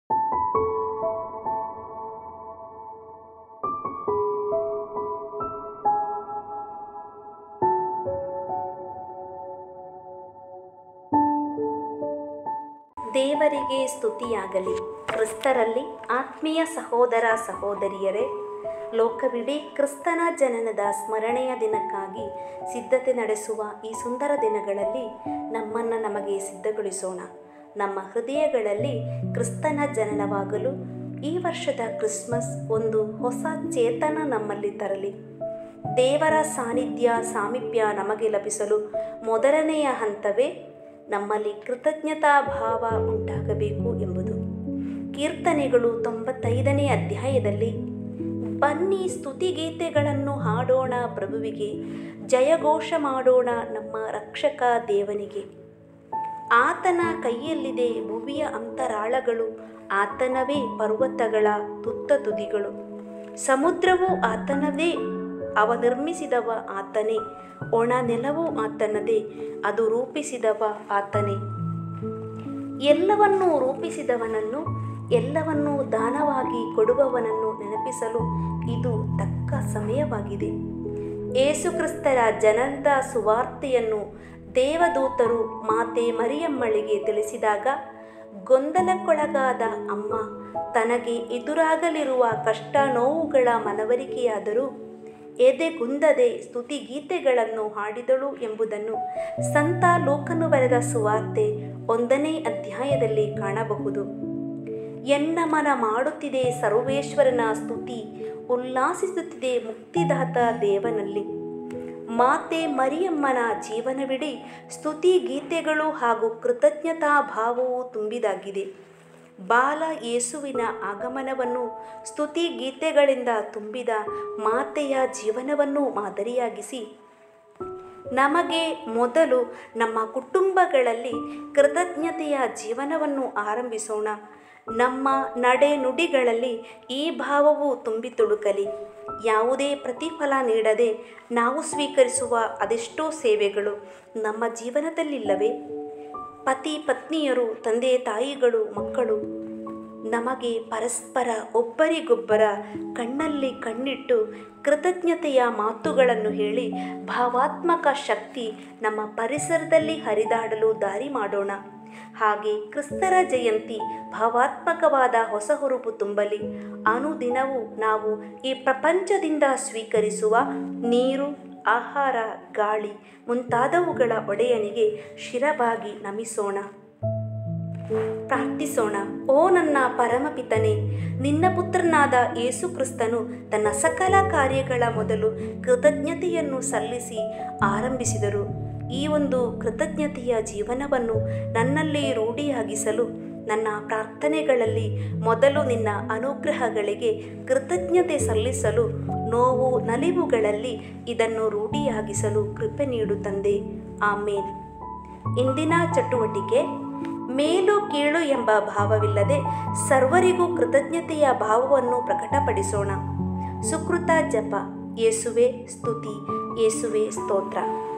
ದೇವರಿಗೆ ಸ್ತುತಿಯಾಗಲಿ ಕ್ರಿಸ್ತರಲ್ಲಿ ಆತ್ಮೀಯ ಸಹೋದರ ಸಹೋದರಿಯರೇ ಲೋಕವಿಡೀ ಕ್ರಿಸ್ತನ ಜನನದ ಸ್ಮರಣೆಯ ದಿನಕ್ಕಾಗಿ ಸಿದ್ಧತೆ ನಡೆಸುವ ಈ ಸುಂದರ ದಿನಗಳಲ್ಲಿ ನಮ್ಮನ್ನು ನಮಗೆ ಸಿದ್ಧಗೊಳಿಸೋಣ ನಮ್ಮ ಹೃದಯಗಳಲ್ಲಿ ಕ್ರಿಸ್ತನ ಜನನವಾಗಲು ಈ ವರ್ಷದ ಕ್ರಿಸ್ಮಸ್ ಒಂದು ಹೊಸ ಚೇತನ ನಮ್ಮಲ್ಲಿ ತರಲಿ ದೇವರ ಸಾನ್ನಿಧ್ಯ ಸಾಮೀಪ್ಯ ನಮಗೆ ಲಭಿಸಲು ಮೊದಲನೆಯ ಹಂತವೇ ನಮ್ಮಲ್ಲಿ ಕೃತಜ್ಞತಾ ಭಾವ ಉಂಟಾಗಬೇಕು ಎಂಬುದು ಕೀರ್ತನೆಗಳು ತೊಂಬತ್ತೈದನೇ ಅಧ್ಯಾಯದಲ್ಲಿ ಬನ್ನಿ ಸ್ತುತಿಗೀತೆಗಳನ್ನು ಹಾಡೋಣ ಪ್ರಭುವಿಗೆ ಜಯಘೋಷ ಮಾಡೋಣ ನಮ್ಮ ರಕ್ಷಕ ದೇವನಿಗೆ ಆತನ ಕೈಯಲ್ಲಿದೆ ಭುವಿಯ ಅಂತರಾಳಗಳು ಆತನವೇ ಪರ್ವತಗಳ ತುತ್ತ ತುದಿಗಳು ಸಮುದ್ರವು ಆತನದೇ ಅವ ನಿರ್ಮಿಸಿದವ ಆತನೇ ಒಣ ನೆಲವೂ ಆತನದೇ ಅದು ರೂಪಿಸಿದವ ಆತನೇ ಎಲ್ಲವನ್ನೂ ರೂಪಿಸಿದವನನ್ನು ಎಲ್ಲವನ್ನೂ ದಾನವಾಗಿ ಕೊಡುವವನನ್ನು ನೆನಪಿಸಲು ಇದು ತಕ್ಕ ಸಮಯವಾಗಿದೆ ಏಸುಕ್ರಿಸ್ತರ ಜನನದ ಸುವಾರ್ತೆಯನ್ನು ದೇವದೂತರು ಮಾತೆ ಮರಿಯಮ್ಮಳಿಗೆ ತಿಳಿಸಿದಾಗ ಗೊಂದಲಕ್ಕೊಳಗಾದ ಅಮ್ಮ ತನಗೆ ಎದುರಾಗಲಿರುವ ಕಷ್ಟ ನೋವುಗಳ ಮನವರಿಕೆಯಾದರೂ ಎದೆಗುಂದದೆ ಸ್ತುತಿಗೀತೆಗಳನ್ನು ಹಾಡಿದಳು ಎಂಬುದನ್ನು ಸಂತ ಲೋಕನು ಬರೆದ ಸುವಾರ್ತೆ ಒಂದನೇ ಅಧ್ಯಾಯದಲ್ಲಿ ಕಾಣಬಹುದು ಎನ್ನ ಮನ ಮಾಡುತ್ತಿದೆ ಸರ್ವೇಶ್ವರನ ಸ್ತುತಿ ಉಲ್ಲಾಸಿಸುತ್ತಿದೆ ಮುಕ್ತಿದಾತ ದೇವನಲ್ಲಿ ಮಾತೆ ಮರಿಯಮ್ಮನ ಜೀವನವಿಡೀ ಸ್ತುತಿ ಗೀತೆಗಳು ಹಾಗೂ ಕೃತಜ್ಞತಾ ಭಾವವು ತುಂಬಿದಾಗಿದೆ ಬಾಲ ಯೇಸುವಿನ ಆಗಮನವನ್ನು ಸ್ತುತಿ ಗೀತೆಗಳಿಂದ ತುಂಬಿದ ಮಾತೆಯ ಜೀವನವನ್ನು ಮಾದರಿಯಾಗಿಸಿ ನಮಗೆ ಮೊದಲು ನಮ್ಮ ಕುಟುಂಬಗಳಲ್ಲಿ ಕೃತಜ್ಞತೆಯ ಜೀವನವನ್ನು ಆರಂಭಿಸೋಣ ನಮ್ಮ ನಡೆ ನುಡಿಗಳಲ್ಲಿ ಈ ಭಾವವು ತುಂಬಿ ತುಳುಕಲಿ ಯಾವುದೇ ಪ್ರತಿಫಲ ನೀಡದೆ ನಾವು ಸ್ವೀಕರಿಸುವ ಅದೆಷ್ಟೋ ಸೇವೆಗಳು ನಮ್ಮ ಜೀವನದಲ್ಲಿಲ್ಲವೇ ಪತಿ ಪತ್ನಿಯರು ತಂದೆ ತಾಯಿಗಳು ಮಕ್ಕಳು ನಮಗೆ ಪರಸ್ಪರ ಒಬ್ಬರಿಗೊಬ್ಬರ ಕಣ್ಣಲ್ಲಿ ಕಣ್ಣಿಟ್ಟು ಕೃತಜ್ಞತೆಯ ಮಾತುಗಳನ್ನು ಹೇಳಿ ಭಾವಾತ್ಮಕ ಶಕ್ತಿ ನಮ್ಮ ಪರಿಸರದಲ್ಲಿ ಹರಿದಾಡಲು ದಾರಿ ಮಾಡೋಣ ಹಾಗೆ ಕ್ರಿಸ್ತರ ಜಯಂತಿ ಭಾವಾತ್ಮಕವಾದ ಹೊಸ ಹುರುಪು ತುಂಬಲಿ ಅನುದಿನವೂ ನಾವು ಈ ಪ್ರಪಂಚದಿಂದ ಸ್ವೀಕರಿಸುವ ನೀರು ಆಹಾರ ಗಾಳಿ ಮುಂತಾದವುಗಳ ಒಡೆಯನಿಗೆ ಶಿರಬಾಗಿ ನಮಿಸೋಣ ಪ್ರಾರ್ಥಿಸೋಣ ಓ ನನ್ನ ಪರಮಪಿತನೆ ನಿನ್ನ ಪುತ್ರನಾದ ಯೇಸು ಕ್ರಿಸ್ತನು ತನ್ನ ಸಕಲ ಕಾರ್ಯಗಳ ಮೊದಲು ಕೃತಜ್ಞತೆಯನ್ನು ಸಲ್ಲಿಸಿ ಆರಂಭಿಸಿದರು ಈ ಒಂದು ಕೃತಜ್ಞತೆಯ ಜೀವನವನ್ನು ನನ್ನಲ್ಲಿ ರೂಢಿಯಾಗಿಸಲು ನನ್ನ ಪ್ರಾರ್ಥನೆಗಳಲ್ಲಿ ಮೊದಲು ನಿನ್ನ ಅನುಗ್ರಹಗಳಿಗೆ ಕೃತಜ್ಞತೆ ಸಲ್ಲಿಸಲು ನೋವು ನಲಿವುಗಳಲ್ಲಿ ಇದನ್ನು ರೂಢಿಯಾಗಿಸಲು ಕೃಪೆ ನೀಡು ತಂದೆ ಆಮೇನ್ ಇಂದಿನ ಚಟುವಟಿಕೆ ಮೇಲು ಕೀಳು ಎಂಬ ಭಾವವಿಲ್ಲದೆ ಸರ್ವರಿಗೂ ಕೃತಜ್ಞತೆಯ ಭಾವವನ್ನು ಪ್ರಕಟಪಡಿಸೋಣ ಸುಕೃತ ಜಪ ಯೇಸುವೆ ಸ್ತುತಿ ಯೇಸುವೆ ಸ್ತೋತ್ರ